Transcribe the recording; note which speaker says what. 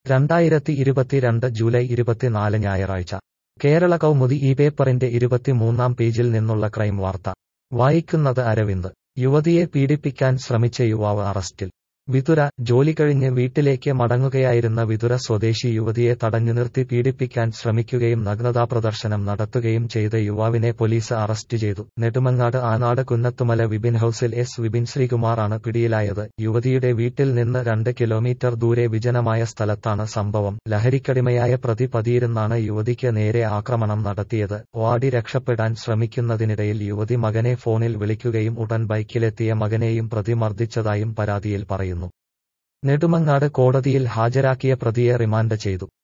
Speaker 1: രണ്ടായിരത്തി ഇരുപത്തിരണ്ട് ജൂലൈ ഇരുപത്തിനാല് ഞായറാഴ്ച കേരള കൗമുദി ഈ പേപ്പറിന്റെ ഇരുപത്തിമൂന്നാം പേജിൽ നിന്നുള്ള ക്രൈം വാർത്ത വായിക്കുന്നത് അരവിന്ദ് യുവതിയെ പീഡിപ്പിക്കാൻ ശ്രമിച്ച യുവാവ് അറസ്റ്റിൽ വിതുര ജോലി കഴിഞ്ഞ് വീട്ടിലേക്ക് മടങ്ങുകയായിരുന്ന വിതുര സ്വദേശി യുവതിയെ തടഞ്ഞു നിർത്തി പീഡിപ്പിക്കാൻ ശ്രമിക്കുകയും നഗ്നതാ പ്രദർശനം നടത്തുകയും ചെയ്ത യുവാവിനെ പോലീസ് അറസ്റ്റ് ചെയ്തു നെടുമങ്ങാട് ആനാട് കുന്നത്തുമല വിപിൻ ഹൌസിൽ എസ് വിപിൻ ശ്രീകുമാറാണ് പിടിയിലായത് യുവതിയുടെ വീട്ടിൽ നിന്ന് രണ്ട് കിലോമീറ്റർ ദൂരെ വിജനമായ സ്ഥലത്താണ് സംഭവം ലഹരിക്കടിമയായ പ്രതി പതിയിരുന്നാണ് യുവതിക്ക് നേരെ ആക്രമണം നടത്തിയത് ഓടി രക്ഷപ്പെടാൻ ശ്രമിക്കുന്നതിനിടയിൽ യുവതി മകനെ ഫോണിൽ വിളിക്കുകയും ഉടൻ ബൈക്കിലെത്തിയ മകനെയും പ്രതി മർദ്ദിച്ചതായും പരാതിയിൽ പറയുന്നു നെടുമങ്ങാട് കോടതിയിൽ ഹാജരാക്കിയ പ്രതിയെ റിമാൻഡ് ചെയ്തു